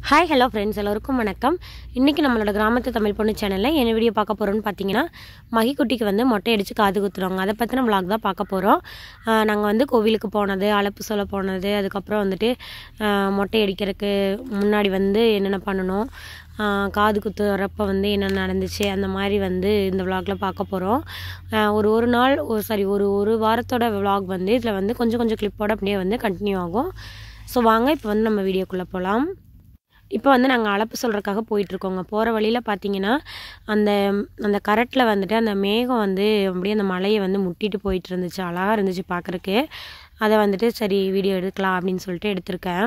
hi hello friends எல்லோருக்கும் வணக்கம் இன்றைக்கி நம்மளோட கிராமத்து தமிழ் பொண்ணு சேனலில் என்ன வீடியோ பார்க்க போகிறோம்னு பார்த்தீங்கன்னா மகிக்குட்டிக்கு வந்து மொட்டை அடித்து காது குத்துறவங்க அதை பற்றின vlog தான் பார்க்க போகிறோம் நாங்கள் வந்து கோவிலுக்கு போனது அழைப்பு சொல்ல போனது அதுக்கப்புறம் வந்துட்டு ஆஹ், மொட்டை அடிக்கிறதுக்கு முன்னாடி வந்து என்னென்ன பண்ணணும் ஆஹ், காது குத்து வரப்போ வந்து என்ன நடந்துச்சு அந்த மாதிரி வந்து இந்த vlogல பார்க்க போகிறோம் ஒரு ஒரு நாள் ஒரு சாரி ஒரு ஒரு வாரத்தோட vlog வந்து இதில் வந்து கொஞ்சம் கொஞ்சம் கிளிப்போட அப்படியே வந்து கண்டினியூ ஆகும் ஸோ வாங்க இப்போ வந்து நம்ம வீடியோக்குள்ளே போகலாம் இப்போ வந்து நாங்கள் அழைப்பு சொல்கிறதுக்காக போயிட்டுருக்கோங்க போகிற வழியில் பார்த்தீங்கன்னா அந்த அந்த கரட்டில் வந்துட்டு அந்த மேகம் வந்து அப்படியே அந்த மலையை வந்து முட்டிட்டு போயிட்டு இருந்துச்சு அழகாக இருந்துச்சு பார்க்குறக்கு அதை வந்துட்டு சரி வீடியோ எடுக்கலாம் அப்படின்னு சொல்லிட்டு எடுத்திருக்கேன்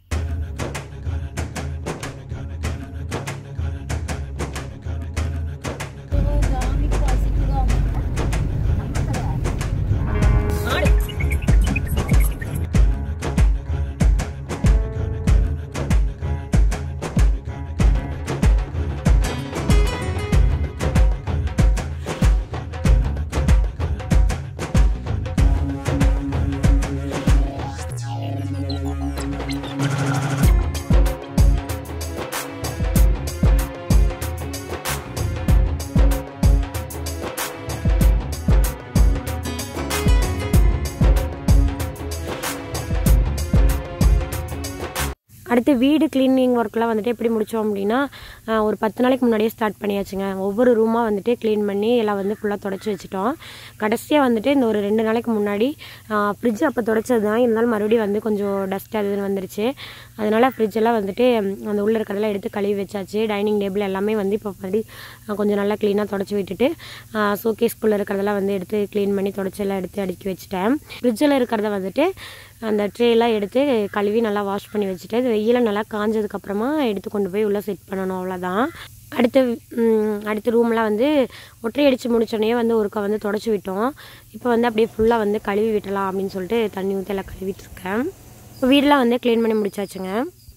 அடுத்து வீடு க்ளீனிங் ஒர்க்லாம் வந்துட்டு எப்படி முடித்தோம் அப்படின்னா ஆஹ், ஒரு பத்து நாளைக்கு முன்னாடியே ஸ்டார்ட் பண்ணியாச்சுங்க ஒவ்வொரு ரூமாக வந்துட்டு க்ளீன் பண்ணி எல்லாம் வந்து ஃபுல்லாக தொடச்சி வச்சுட்டோம் கடைசியாக வந்துட்டு இந்த ஒரு ரெண்டு நாளைக்கு முன்னாடி ஃப்ரிட்ஜ் அப்போ தொடச்சது தான் இருந்தாலும் மறுபடியும் வந்து கொஞ்சம் டஸ்ட் அது இதுன்னு வந்துருச்சு அதனால் ஃப்ரிட்ஜ் எல்லாம் வந்துட்டு ம், அந்த உள்ளே இருக்கிறதெல்லாம் எடுத்து கழுவி வச்சாச்சு டைனிங் டேபிள் எல்லாமே வந்து இப்போ மறுபடி ஆஹ், கொஞ்சம் நல்லா க்ளீனாக தொடச்சி விட்டுட்டு ஷோகேஸ்குள்ளே இருக்கிறதெல்லாம் வந்து எடுத்து க்ளீன் பண்ணி தொடச்சி எல்லாம் எடுத்து அடுக்கி வச்சுட்டேன் ஃப்ரிட்ஜில் இருக்கிறத வந்துட்டு அந்த ட்ரேலாம் எடுத்து கழுவி நல்லா வாஷ் பண்ணி வச்சுட்டு அது வெயில நல்லா காஞ்சதுக்கப்புறமா எடுத்து கொண்டு போய் உள்ளே செட் பண்ணணும் அவ்வளோதான் அடுத்து ம், அடுத்த ரூம்லாம் வந்து ஒற்றை அடித்து முடிச்சோடனே வந்து ஒருக்கா வந்து தொடச்சி விட்டோம் இப்போ வந்து அப்படியே ஃபுல்லாக வந்து கழுவி விட்டலாம் அப்படின்னு சொல்லிட்டு தண்ணி ஊற்றி எல்லாம் கழுவிட்டு இருக்கேன் இப்போ வீடெலாம் வந்து க்ளீன் பண்ணி முடிச்சாச்சுங்க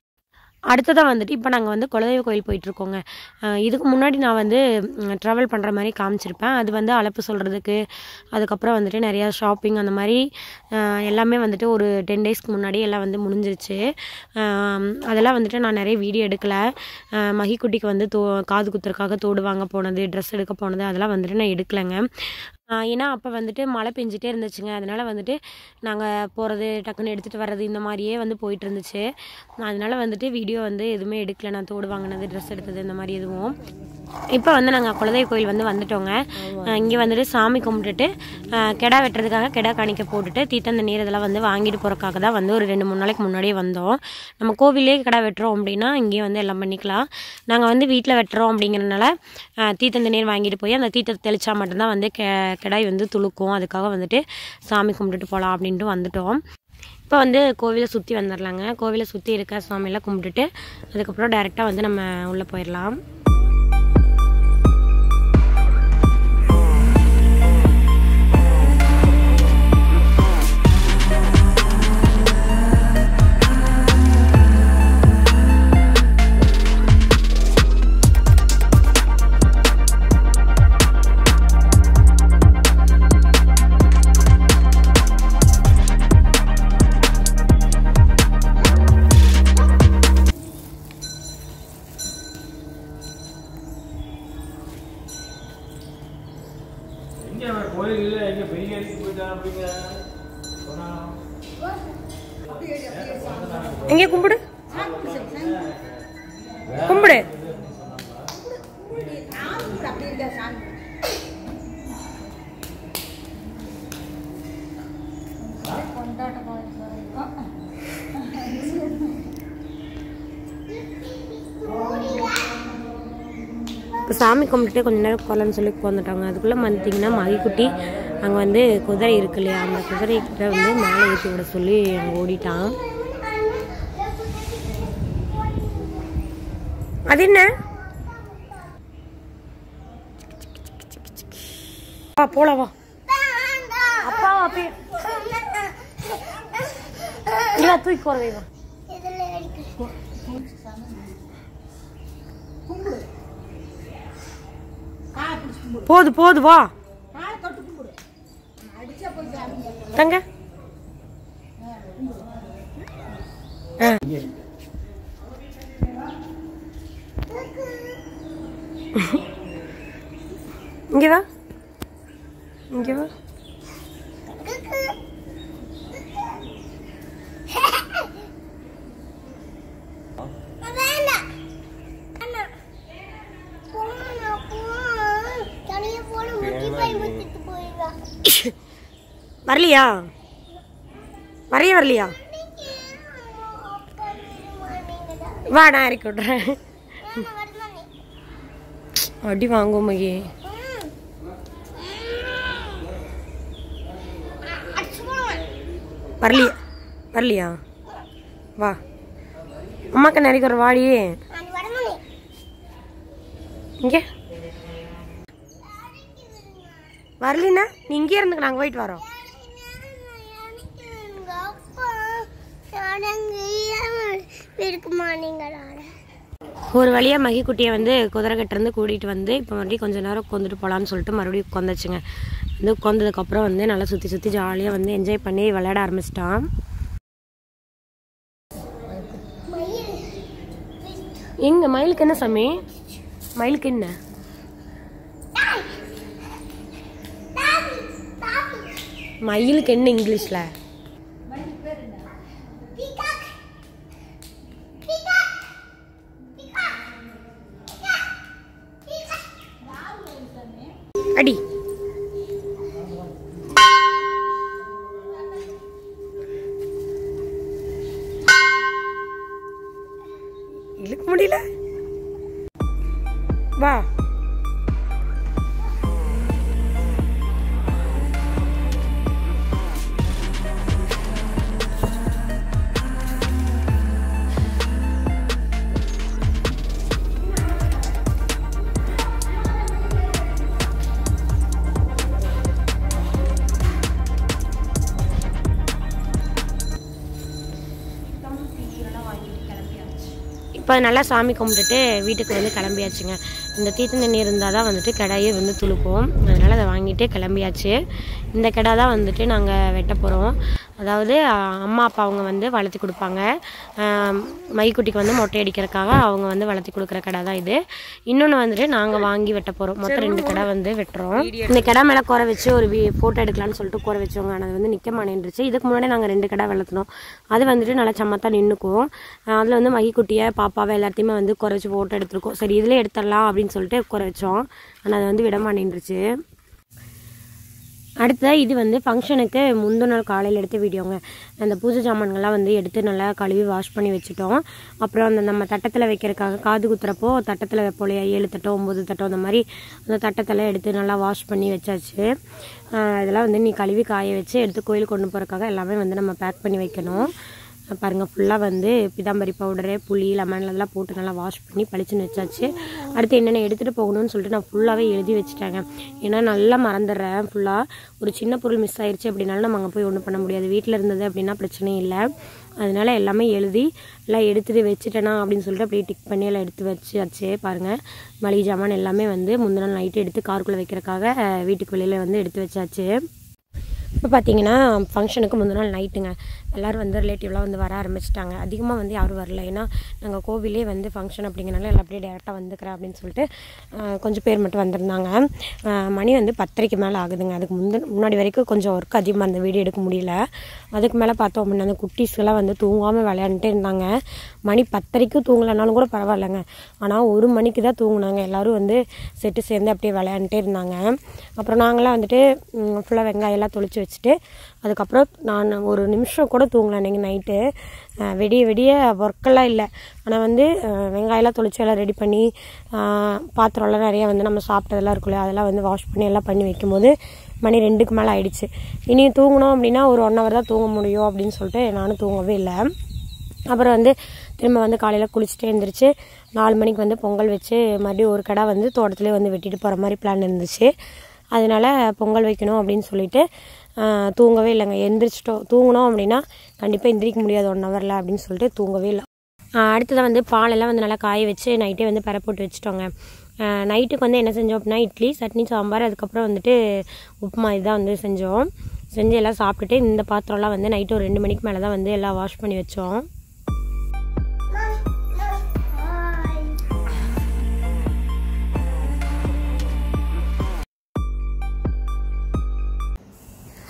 அடுத்ததாக வந்துட்டு இப்போ நாங்கள் வந்து குலதெய்வ கோயில் போயிட்டுருக்கோங்க இதுக்கு முன்னாடி நான் வந்து ட்ராவல் பண்ணுற மாதிரி காமிச்சிருப்பேன் அது வந்து அழைப்பு சொல்கிறதுக்கு அதுக்கப்புறம் வந்துட்டு நிறையா ஷாப்பிங் அந்த மாதிரி அஹ், எல்லாமே வந்துட்டு ஒரு டென் டேஸ்க்கு முன்னாடி எல்லாம் வந்து முடிஞ்சிருச்சு அஹ், அதெல்லாம் வந்துட்டு நான் நிறைய வீடியோ எடுக்கலை அஹ், மகிக்குட்டிக்கு வந்து தோ காது குத்துறதுக்காக தோடு வாங்க போனது ட்ரெஸ் எடுக்க போனது அதெல்லாம் வந்துட்டு நான் எடுக்கலைங்க ஆஹ் ஏன்னா அப்போ வந்துட்டு மழை பெஞ்சிட்டே இருந்துச்சுங்க அதனால வந்துட்டு நாங்கள் போகிறது டக்குன்னு எடுத்துகிட்டு வர்றது இந்த மாதிரியே வந்து போயிட்டு இருந்துச்சு அதனால வந்துட்டு வீடியோ வந்து எதுவுமே எடுக்கல நான் தோடு வாங்கினது ட்ரெஸ் எடுத்தது இந்த மாதிரி எதுவும் இப்போ வந்து நாங்கள் குலதெய்வ கோயில் வந்து வந்துட்டோங்க இங்கே வந்துட்டு சாமி கும்பிட்டுட்டு ஆஹ் கெடா வெட்டுறதுக்காக கெடா காணிக்க போட்டுட்டு தீத்தந்த நீர் இதெல்லாம் வந்து வாங்கிட்டு போகிறக்காக தான் வந்து ஒரு ரெண்டு மூணு நாளைக்கு முன்னாடியே வந்தோம் நம்ம கோவிலே கெடா வெட்டுறோம் அப்படின்னா இங்கேயே வந்து எல்லாம் பண்ணிக்கலாம் நாங்கள் வந்து வீட்டில் வெட்டுறோம் அப்படிங்கிறனால ஆஹ் தீத்தந்த நீர் வாங்கிட்டு போய் அந்த தீத்தத்தை தெளிச்சா மட்டும்தான் வந்து கெ கெடாய் வந்து துளுக்கும் அதுக்காக வந்துட்டு சாமி கும்பிட்டுட்டு போகலாம் அப்படின்ட்டு வந்துட்டோம் இப்போ வந்து கோவிலை சுற்றி வந்துடலாங்க கோவிலை சுற்றி இருக்க சாமியெல்லாம் கும்பிட்டுட்டு அதுக்கப்புறம் டைரெக்டாக வந்து நம்ம உள்ளே போயிடலாம் எங்க அவன் கோயில் இல்ல எங்க பெரிய அடிக்கு போயிட்டான் அப்படிங்க சொன்னா எங்கே கும்பிடு கும்பிடு இப்போ சாமி கும்பிட்டுட்டு கொஞ்ச நேரம் போகலான்னு சொல்லி வந்துட்டாங்க அதுக்குள்ளே வந்துட்டிங்கன்னா மகிக்குட்டி அங்கே வந்து குதிரை இருக்கு இல்லையா அந்த குதிரைக்கிட்ட வந்து மேலே ஏற்றி விட சொல்லி அங்கே ஓடிட்டான் அது என்ன வா போலாம் வா அப்பா அப்பே இல்ல தூக்கி போறவே வா போது போது வா தங்க ஆ இங்கே வா இங்கே வா வரலையா வரைய வரலையா வா நான் இறக்கி விட்றேன் அடி வாங்குவோம் மகி வரலையா வரலையா வா அம்மாக்கு நிறைய ஒரு வாடி இங்கே வரலினா நீ இங்கே இருந்துக்கு நாங்கள் போயிட்டு வரோம் இருக்குமா நீங்களா ஒரு வழியாக மகிக்குட்டியை வந்து குதிரை கட்டிருந்து கூட்டிகிட்டு வந்து இப்போ மறுபடியும் கொஞ்ச நேரம் கொண்டுட்டு போகலான்னு சொல்லிட்டு மறுபடியும் உட்காந்துச்சுங்க வந்து உட்காந்ததுக்கப்புறம் வந்து நல்லா சுற்றி சுற்றி ஜாலியாக வந்து என்ஜாய் பண்ணி விளையாட ஆரம்பிச்சிட்டான் எங்க மயிலுக்கு என்ன சாமி மயிலுக்கு என்ன மயிலுக்கு என்ன இங்கிலீஷில் அடி இழுக்க முடியல வா இப்போ நல்லா சாமி கும்பிட்டுட்டு வீட்டுக்கு வந்து கிளம்பியாச்சுங்க இந்த தீர்த்த தண்ணி இருந்தால் தான் வந்துட்டு கிடாயே வந்து துளுக்கும் அதனால் அதை வாங்கிட்டு கிளம்பியாச்சு இந்த கிடா தான் வந்துட்டு நாங்கள் வெட்ட போகிறோம் அதாவது அஹ், அம்மா அப்பா அவங்க வந்து வளர்த்தி கொடுப்பாங்க அஹ், மைக்குட்டிக்கு வந்து மொட்டை அடிக்கிறதுக்காக அவங்க வந்து வளர்த்தி கொடுக்குற கடை தான் இது இன்னொன்று வந்துட்டு நாங்கள் வாங்கி வெட்ட போகிறோம் மொத்தம் ரெண்டு கடை வந்து வெட்டுறோம் இந்த கடை மேலே குறை வச்சு ஒரு ஃபோட்டோ எடுக்கலாம்னு சொல்லிட்டு குறை வச்சவங்க ஆனால் அது வந்து நிற்க மாட்டேன்ருச்சு இதுக்கு முன்னாடி நாங்கள் ரெண்டு கடை வளர்த்தினோம் அது வந்துட்டு நல்லா சம்மத்தான் நின்றுக்கும் அதில் வந்து மகிக்குட்டியை பாப்பாவை எல்லாத்தையுமே வந்து குறைச்சி ஃபோட்டோ எடுத்திருக்கோம் சரி இதில் எடுத்துடலாம் அப்படின்னு சொல்லிட்டு குறை வச்சோம் ஆனால் அது வந்து விட மாட்டேன்ருச்சு அடுத்த இது வந்து ஃபங்க்ஷனுக்கு முந்தின நாள் காலையில் எடுத்த வீடியோங்க அந்த பூஜை சாமான்கள்லாம் வந்து எடுத்து நல்லா கழுவி வாஷ் பண்ணி வச்சுட்டோம் அப்புறம் அந்த நம்ம தட்டத்தில் வைக்கிறதுக்காக காது குத்துறப்போ தட்டத்தில் வைப்போம் இல்லையா ஏழு தட்டோ ஒம்பது தட்டோ அந்த மாதிரி அந்த தட்டத்தில் எடுத்து நல்லா வாஷ் பண்ணி வச்சாச்சு ஆஹ் இதெல்லாம் வந்து நீ கழுவி காய வச்சு எடுத்து கோயிலுக்கு கொண்டு போகிறதுக்காக எல்லாமே வந்து நம்ம பேக் பண்ணி வைக்கணும் பாருங்கள் ஃபுல்லாக வந்து பிதாம்பரி பவுடரு புளி லெமன் எல்லாம் போட்டு நல்லா வாஷ் பண்ணி பளிச்சுன்னு வச்சாச்சு அடுத்து என்னென்ன எடுத்துகிட்டு போகணும்னு சொல்லிட்டு நான் ஃபுல்லாகவே எழுதி வச்சுட்டேங்க ஏன்னா நல்லா மறந்துடுறேன் ஃபுல்லாக ஒரு சின்ன பொருள் மிஸ் ஆயிடுச்சு அப்படின்னாலும் நம்ம அங்கே போய் ஒன்றும் பண்ண முடியாது வீட்டில் இருந்தது அப்படின்னா பிரச்சனை இல்லை அதனால எல்லாமே எழுதி எல்லாம் எடுத்துகிட்டு வச்சுட்டேனா அப்படின்னு சொல்லிட்டு அப்படியே டிக் பண்ணி எல்லாம் எடுத்து வச்சாச்சு பாருங்கள் மளிகை ஜாமான் எல்லாமே வந்து முந்தின நாள் நைட்டு எடுத்து காருக்குள்ளே வைக்கிறக்காக அஹ், வீட்டுக்கு வெளியில் வந்து எடுத்து வச்சாச்சு இப்போ பார்த்தீங்கன்னா ஃபங்க்ஷனுக்கு முந்தின நாள் நைட்டுங்க எல்லோரும் வந்து ரிலேட்டிவ்லாம் வந்து வர ஆரம்பிச்சிட்டாங்க அதிகமாக வந்து யாரும் வரல ஏன்னா நாங்கள் கோவிலே வந்து ஃபங்க்ஷன் அப்படிங்கிறனால எல்லாம் அப்படியே டேரெக்டாக வந்துக்கிறேன் அப்படின்னு சொல்லிட்டு ஆஹ், கொஞ்சம் பேர் மட்டும் வந்திருந்தாங்க ஆஹ், மணி வந்து பத்தரைக்கு மேலே ஆகுதுங்க அதுக்கு முந்தின முன்னாடி வரைக்கும் கொஞ்சம் ஒர்க் அதிகமாக அந்த வீடியோ எடுக்க முடியல அதுக்கு மேலே பார்த்தோம் அப்படின்னா அந்த குட்டீஸ்க்கெல்லாம் வந்து தூங்காமல் விளையாண்டுட்டே இருந்தாங்க மணி பத்தரைக்கும் தூங்கலைனாலும் கூட பரவாயில்லைங்க ஆனால் ஒரு மணிக்கு தான் தூங்குனாங்க எல்லோரும் வந்து செட்டு சேர்ந்து அப்படியே விளையாண்டுட்டே இருந்தாங்க அப்புறம் நாங்களாம் வந்துட்டு ஃபுல்லாக வெங்காயம் எல்லாம் தொளிச்சு வச்சுட்டு அதுக்கப்புறம் நான் ஒரு நிமிஷம் கூட தூங்கல அன்றைக்கி நைட்டு வெடிய வெடிய ஒர்க்கெல்லாம் இல்லை ஆனால் வந்து அஹ், வெங்காயம்லாம் தொளிச்சு எல்லாம் ரெடி பண்ணி அஹ், பாத்திரம்லாம் நிறைய வந்து நம்ம சாப்பிட்டதெல்லாம் இருக்குல்ல அதெல்லாம் வந்து வாஷ் பண்ணி எல்லாம் பண்ணி வைக்கும்போது மணி ரெண்டுக்கு மேலே ஆயிடுச்சு இனி தூங்கணும் அப்படின்னா ஒரு ஒன் ஹவர் தான் தூங்க முடியும் அப்படின்னு சொல்லிட்டு நானும் தூங்கவே இல்லை அப்புறம் வந்து திரும்ப வந்து காலையில் குளிச்சுட்டு எழுந்திரிச்சு நாலு மணிக்கு வந்து பொங்கல் வச்சு மறுபடியும் ஒரு கடை வந்து தோட்டத்துலேயே வந்து வெட்டிட்டு போகிற மாதிரி பிளான் இருந்துச்சு அதனால பொங்கல் வைக்கணும் அப்படின்னு சொல்லிட்டு ஆஹ், தூங்கவே இல்லைங்க எந்திரிச்சிட்டோம் தூங்கணும் அப்படின்னா கண்டிப்பாக எந்திரிக்க முடியாது ஒன் ஹவரில் அப்படின்னு சொல்லிட்டு தூங்கவே இல்லை அடுத்ததாக வந்து பாலெல்லாம் வந்து நல்லா காய வச்சு நைட்டே வந்து பெற போட்டு வச்சுட்டோங்க நைட்டுக்கு வந்து என்ன செஞ்சோம் அப்படின்னா இட்லி சட்னி சாம்பார் அதுக்கப்புறம் வந்துட்டு உப்புமா இதுதான் வந்து செஞ்சோம் செஞ்சு எல்லாம் சாப்பிட்டுட்டு இந்த பாத்திரம்லாம் வந்து நைட்டு ஒரு ரெண்டு மணிக்கு மேலே தான் வந்து எல்லாம் வாஷ் பண்ணி வச்சோம்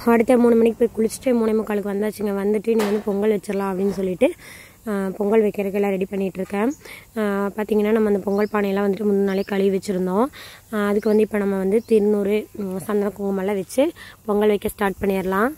அடுத்த மூணு மணிக்கு போய் குளிச்சுட்டு மூணே முக்காலுக்கு வந்தாச்சுங்க வந்துட்டு நீ வந்து பொங்கல் வச்சிடலாம் அப்படின்னு சொல்லிட்டு ஆஹ், பொங்கல் வைக்கிறதுக்கு எல்லாம் ரெடி பண்ணிகிட்டு இருக்கேன் ஆஹ், பார்த்தீங்கன்னா நம்ம அந்த பொங்கல் பானையெல்லாம் வந்துட்டு முந்தின நாளே கழுவி வச்சுருந்தோம் ஆஹ், அதுக்கு வந்து இப்போ நம்ம வந்து திருநூறு ம், சந்தன குங்குமம்லாம் வச்சு பொங்கல் வைக்க ஸ்டார்ட் பண்ணிடலாம்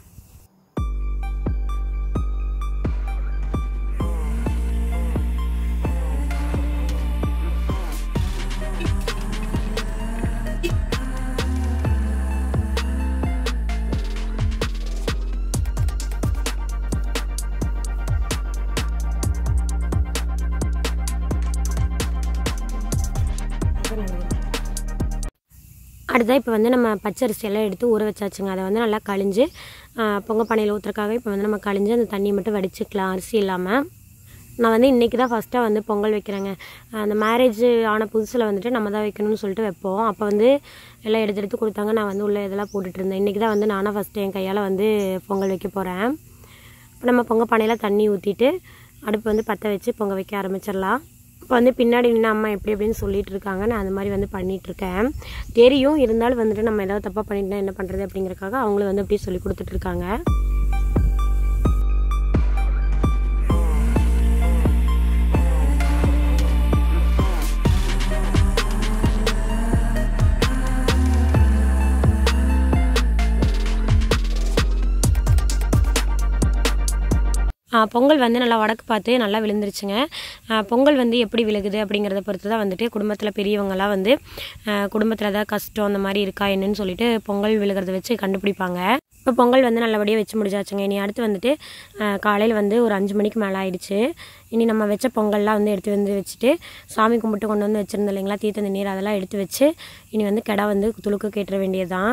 அடுத்ததாக இப்போ வந்து நம்ம பச்சரிசி எல்லாம் எடுத்து ஊற வச்சாச்சுங்க அதை வந்து நல்லா கழிஞ்சு பொங்க பானையில் ஊற்றுறக்காக இப்போ வந்து நம்ம கழிஞ்சு அந்த தண்ணியை மட்டும் வடிச்சுக்கலாம் அரிசி இல்லாமல் நான் வந்து இன்றைக்கி தான் ஃபஸ்ட்டாக வந்து பொங்கல் வைக்கிறேங்க அந்த மேரேஜ் ஆன புதுசில் வந்துட்டு நம்ம தான் வைக்கணும்னு சொல்லிட்டு வைப்போம் அப்போ வந்து எல்லாம் எடுத்து எடுத்து கொடுத்தாங்க நான் வந்து உள்ள இதெல்லாம் போட்டுட்டு இருந்தேன் இன்றைக்கி தான் வந்து நானும் ஃபஸ்ட்டு என் கையால் வந்து பொங்கல் வைக்க போகிறேன் இப்போ நம்ம பொங்க பானையில் தண்ணி ஊற்றிட்டு அடுப்பு வந்து பற்ற வச்சு பொங்க வைக்க ஆரம்பிச்சிடலாம் இப்போ வந்து பின்னாடி நின்று அம்மா எப்படி எப்படின்னு சொல்லிட்டு இருக்காங்க நான் அந்த மாதிரி வந்து பண்ணிட்டு இருக்கேன் தெரியும் இருந்தாலும் வந்துட்டு நம்ம ஏதாவது தப்பாக பண்ணிட்டா என்ன பண்ணுறது அப்படிங்கறக்காக அவங்களும் வந்து அப்படியே சொல்லி கொடுத்துட்டு இருக்காங்க ஆ, பொங்கல் வந்து நல்லா வடக்கு பார்த்து நல்லா விழுந்துருச்சுங்க ஆ, பொங்கல் வந்து எப்படி விழுகுது அப்படிங்கிறத பொறுத்து தான் வந்துட்டு குடும்பத்தில் பெரியவங்கலாம் வந்து குடும்பத்தில் ஏதாவது கஷ்டம் அந்த மாதிரி இருக்கா என்னன்னு சொல்லிட்டு பொங்கல் விழுகிறத வச்சு கண்டுபிடிப்பாங்க இப்போ பொங்கல் வந்து நல்லபடியாக வச்சு முடிஞ்சாச்சுங்க இனி அடுத்து வந்துட்டு காலையில் வந்து ஒரு அஞ்சு மணிக்கு மேலே ஆயிடுச்சு இனி நம்ம வச்ச பொங்கல்லாம் வந்து எடுத்து வந்து வச்சுட்டு சாமி கும்பிட்டு கொண்டு வந்து வச்சுருந்தோம் இல்லைங்களா தீர்த்த நீர் அதெல்லாம் எடுத்து வச்சு இனி வந்து கிடா வந்து துளுக்க கேட்டுற வேண்டியதுதான்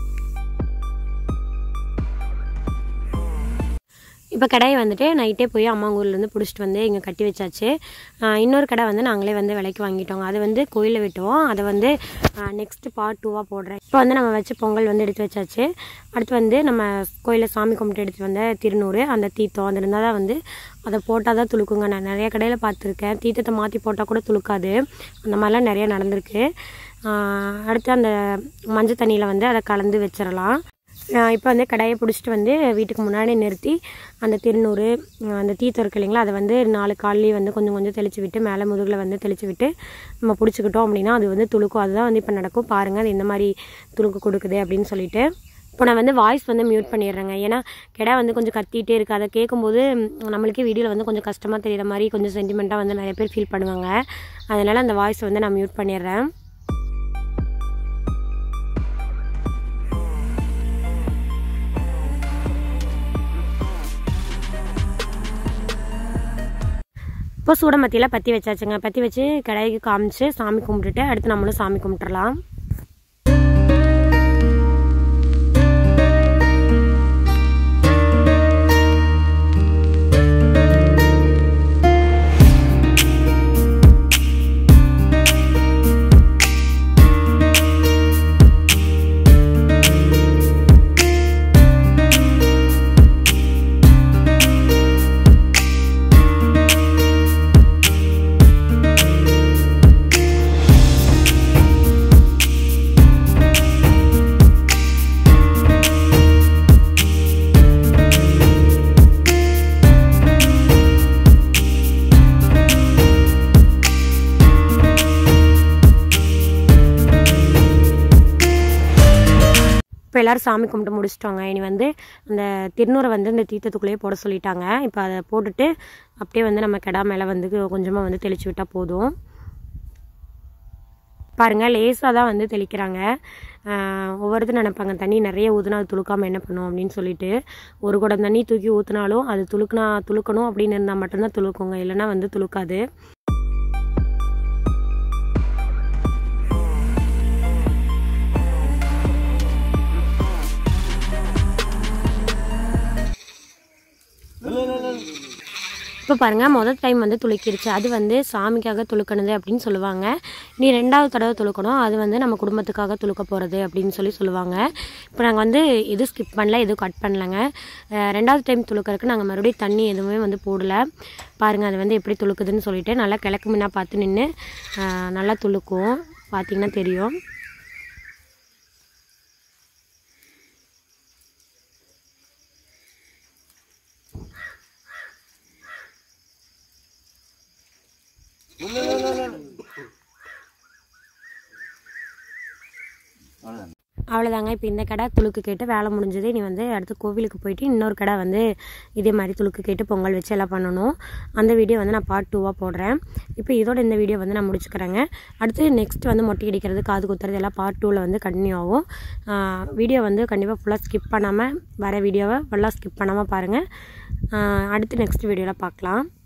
இப்போ கடையை வந்துட்டு நைட்டே போய் அம்மா ஊர்லேருந்து பிடிச்சிட்டு வந்து இங்கே கட்டி வச்சாச்சு ஆஹ் இன்னொரு கடை வந்து நாங்களே வந்து விலைக்கு வாங்கிட்டோங்க அது வந்து கோயிலில் விட்டோம் அதை வந்து நெக்ஸ்ட் பார்ட் டூவாக போடுறேன் இப்போ வந்து நம்ம வச்ச பொங்கல் வந்து எடுத்து வச்சாச்சு அடுத்து வந்து நம்ம கோயிலில் சாமி கும்பிட்டு எடுத்து வந்த திருநூறு அந்த தீர்த்தம் அது இருந்தால் தான் வந்து அதை போட்டால் தான் துளுக்குங்க நான் நிறைய கடையில் பார்த்துருக்கேன் தீர்த்தத்தை மாற்றி போட்டால் கூட துளுக்காது அந்த மாதிரிலாம் நிறைய நடந்திருக்கு ஆஹ் அடுத்து அந்த மஞ்சள் தண்ணியில் வந்து அதை கலந்து வச்சிடலாம் இப்போ வந்து கடாயை பிடிச்சிட்டு வந்து வீட்டுக்கு முன்னாடி நிறுத்தி அந்த திருநூறு அஹ் அந்த தீர்த்தம் இருக்கு இல்லைங்களா அதை வந்து நாலு கால்லேயும் வந்து கொஞ்சம் கொஞ்சம் தெளிச்சு விட்டு மேலே முதுகில் வந்து தெளிச்சு விட்டு நம்ம பிடிச்சிக்கிட்டோம் அப்படின்னா அது வந்து துளுக்கும் அதுதான் வந்து இப்போ நடக்கும் பாருங்கள் அது இந்த மாதிரி துளுக்கு கொடுக்குது அப்படின்னு சொல்லிட்டு இப்போ நான் வந்து வாய்ஸ் வந்து மியூட் பண்ணிடுறேங்க ஏன்னா கிடா வந்து கொஞ்சம் கத்திட்டே இருக்குது அதை கேட்கும்போது ம், நம்மளுக்கே வீடியோவில் வந்து கொஞ்சம் கஷ்டமாக தெரியுற மாதிரி கொஞ்சம் சென்டிமெண்ட்டாக வந்து நிறைய பேர் ஃபீல் பண்ணுவாங்க அதனால் அந்த வாய்ஸ் வந்து நான் மியூட் பண்ணிடுறேன் இப்போ சூடமத்தியில் பற்றி வச்சாச்சுங்க பற்றி வச்சு கடாய்க்கு காமிச்சு சாமி கும்பிட்டுட்டு அடுத்து நம்மளும் சாமி கும்பிட்டுறலாம் இப்போ எல்லாரும் சாமி கும்பிட்டு முடிச்சிட்டோங்க இனி வந்து அந்த திருநூறை வந்து இந்த தீர்த்தத்துக்குள்ளேயே போட சொல்லிட்டாங்க இப்போ அதை போட்டுட்டு அப்படியே வந்து நம்ம கெடா மேலே வந்து கொஞ்சமாக வந்து தெளிச்சு விட்டால் போதும் பாருங்கள் லேசாக தான் வந்து தெளிக்கிறாங்க ஆஹ் ஒவ்வொருத்தரும் நினைப்பாங்க தண்ணி நிறைய ஊற்றுனா அது துளுக்காமல் என்ன பண்ணும் அப்படின்னு சொல்லிட்டு ஒரு குடம் தண்ணி தூக்கி ஊற்றினாலும் அது துளுக்குனா துளுக்கணும் அப்படின்னு இருந்தால் மட்டும்தான் துளுக்குங்க இல்லைன்னா வந்து துளுக்காது இப்போ பாருங்கள் முதல் டைம் வந்து துளுக்கிடுச்சு அது வந்து சாமிக்காக துளுக்கணுது அப்படின்னு சொல்லுவாங்க நீ ரெண்டாவது தடவை துளுக்கணும் அது வந்து நம்ம குடும்பத்துக்காக துளுக்க போகிறது அப்படின்னு சொல்லி சொல்லுவாங்க இப்போ நாங்கள் வந்து எதுவும் ஸ்கிப் பண்ணல எதுவும் கட் பண்ணலங்க அஹ் ரெண்டாவது டைம் துளுக்கறதுக்கு நாங்கள் மறுபடியும் தண்ணி எதுவுமே வந்து போடல பாருங்கள் அது வந்து எப்படி துளுக்குதுன்னு சொல்லிட்டு நல்லா கிழக்கு முன்னா பார்த்து நின்று நல்லா துளுக்கும் பார்த்தீங்கன்னா தெரியும் அவ்வளோதாங்க இப்போ இந்த கடை துளுக்கு கேட்டு வேலை முடிஞ்சது நீ வந்து அடுத்து கோவிலுக்கு போயிட்டு இன்னொரு கடை வந்து இதே மாதிரி துளுக்கு கேட்டு பொங்கல் வச்சு எல்லாம் பண்ணணும் அந்த வீடியோ வந்து நான் பார்ட் டூவாக போடுறேன் இப்போ இதோட இந்த வீடியோ வந்து நான் முடிச்சுக்கிறேங்க அடுத்து நெக்ஸ்ட் வந்து மொட்டை அடிக்கிறது காது குத்துறது எல்லாம் பார்ட் டூவில் வந்து கண்டினியூ ஆகும் வீடியோ வந்து கண்டிப்பாக ஃபுல்லாக ஸ்கிப் பண்ணாமல் வர வீடியோவை ஃபுல்லாக ஸ்கிப் பண்ணாமல் பாருங்கள் அடுத்து நெக்ஸ்ட் வீடியோவில் பார்க்கலாம்